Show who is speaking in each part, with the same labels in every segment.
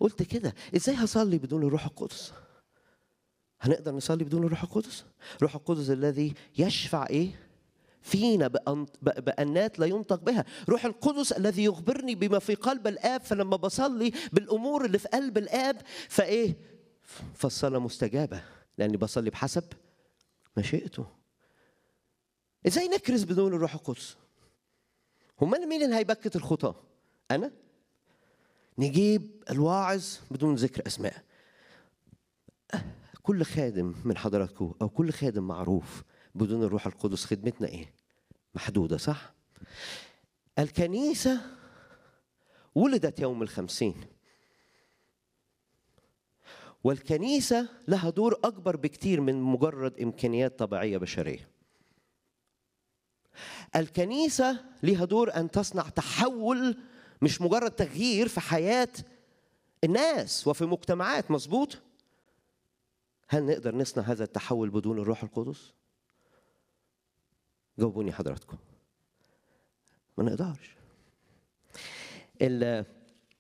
Speaker 1: قلت كده ازاي هصلي بدون الروح القدس هنقدر نصلي بدون الروح القدس الروح القدس الذي يشفع ايه فينا بأن- ب- بأنات لا ينطق بها روح القدس الذي يخبرني بما في قلب الآب فلما بصلي بالأمور اللي في قلب الآب فإيه فالصلاة مستجابة لأني بصلي بحسب مشيئته ازاي نكرز بدون الروح القدس هم مين اللي هيبكت الخطاه انا نجيب الواعظ بدون ذكر اسماء كل خادم من حضراتكم او كل خادم معروف بدون الروح القدس خدمتنا ايه محدوده صح الكنيسه ولدت يوم الخمسين والكنيسه لها دور اكبر بكتير من مجرد امكانيات طبيعيه بشريه الكنيسة ليها دور أن تصنع تحول مش مجرد تغيير في حياة الناس وفي مجتمعات مظبوط هل نقدر نصنع هذا التحول بدون الروح القدس جاوبوني حضراتكم ما نقدرش ال-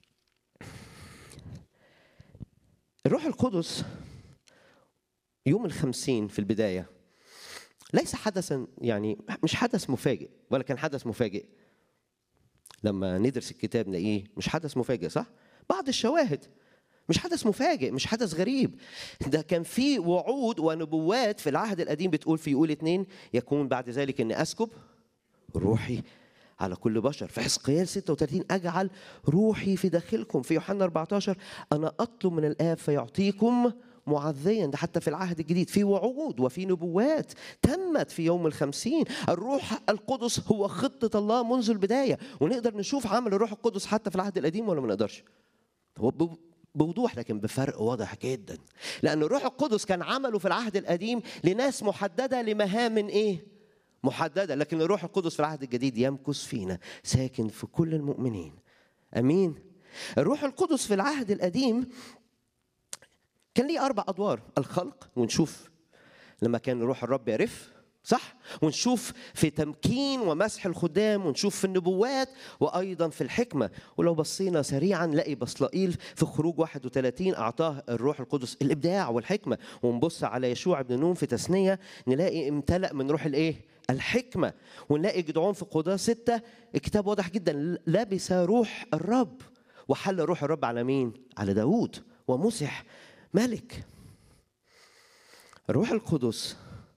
Speaker 1: الروح القدس يوم الخمسين في البدايه ليس حدثا يعني مش حدث مفاجئ ولا كان حدث مفاجئ لما ندرس الكتاب نلاقيه مش حدث مفاجئ صح بعض الشواهد مش حدث مفاجئ مش حدث غريب ده كان في وعود ونبوات في العهد القديم بتقول في يقول اتنين يكون بعد ذلك اني اسكب روحي على كل بشر في حزقيال 36 اجعل روحي في داخلكم في يوحنا 14 انا اطلب من الاب فيعطيكم معزيا ده حتى في العهد الجديد في وعود وفي نبوات تمت في يوم الخمسين الروح القدس هو خطة الله منذ البداية ونقدر نشوف عمل الروح القدس حتى في العهد القديم ولا ما نقدرش هو ب- بوضوح لكن بفرق واضح جدا لأن الروح القدس كان عمله في العهد القديم لناس محددة لمهام إيه محددة لكن الروح القدس في العهد الجديد يمكث فينا ساكن في كل المؤمنين أمين الروح القدس في العهد القديم كان ليه أربع أدوار الخلق ونشوف لما كان روح الرب يرف صح ونشوف في تمكين ومسح الخدام ونشوف في النبوات وايضا في الحكمه ولو بصينا سريعا نلاقي بصلائيل في خروج 31 اعطاه الروح القدس الابداع والحكمه ونبص على يشوع بن نون في تثنيه نلاقي امتلأ من روح الايه الحكمه ونلاقي جدعون في قضاه ستة الكتاب واضح جدا لبس روح الرب وحل روح الرب على مين على داوود ومسح ملك الروح القدس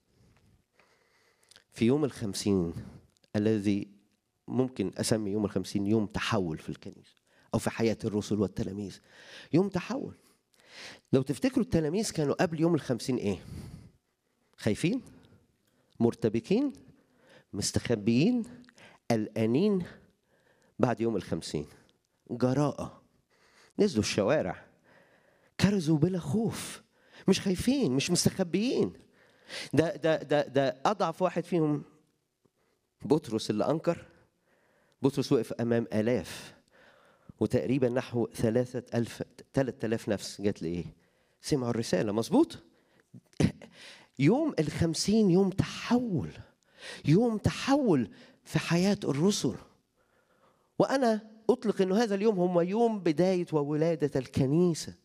Speaker 1: في يوم الخمسين الذي ممكن أسمي يوم الخمسين يوم تحول في الكنيسة أو في حياة الرسل والتلاميذ يوم تحول لو تفتكروا التلاميذ كانوا قبل يوم الخمسين إيه خايفين مرتبكين مستخبيين قلقانين بعد يوم الخمسين جراءة نزلوا الشوارع كرزوا بلا خوف مش خايفين مش مستخبيين ده ده ده ده اضعف واحد فيهم بطرس اللي انكر بطرس وقف امام الاف وتقريبا نحو ثلاثة ألف ثلاثة آلاف نفس جات لي إيه سمعوا الرسالة مظبوط يوم الخمسين يوم تحول يوم تحول في حياة الرسل وأنا أطلق أنه هذا اليوم هو يوم بداية وولادة الكنيسة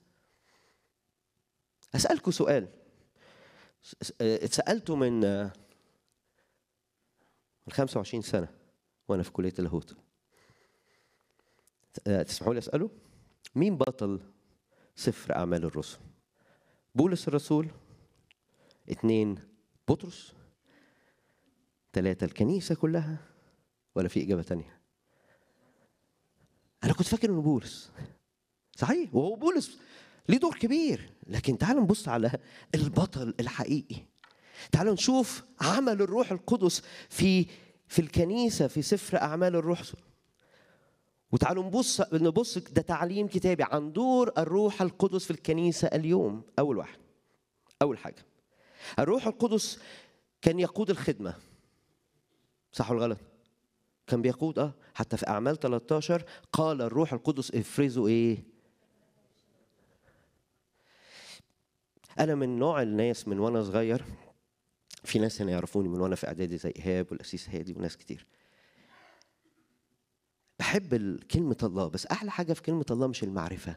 Speaker 1: أسألكم سؤال اتسألته من من 25 سنة وأنا في كلية اللاهوت تسمحوا لي أسأله مين بطل سفر أعمال الرسل بولس الرسول اثنين بطرس ثلاثة الكنيسة كلها ولا في إجابة تانية أنا كنت فاكر إنه بولس صحيح وهو بولس ليه دور كبير لكن تعالوا نبص على البطل الحقيقي تعالوا نشوف عمل الروح القدس في في الكنيسة في سفر أعمال الرسل وتعالوا نبص نبص ده تعليم كتابي عن دور الروح القدس في الكنيسة اليوم أول واحد أول حاجة الروح القدس كان يقود الخدمة صح ولا غلط؟ كان بيقود اه حتى في أعمال 13 قال الروح القدس افرزوا إيه؟ أنا من نوع الناس من وأنا صغير في ناس هنا يعرفوني من وأنا في إعدادي زي إيهاب والأسيس هادي وناس كتير بحب كلمة الله بس أحلى حاجة في كلمة الله مش المعرفة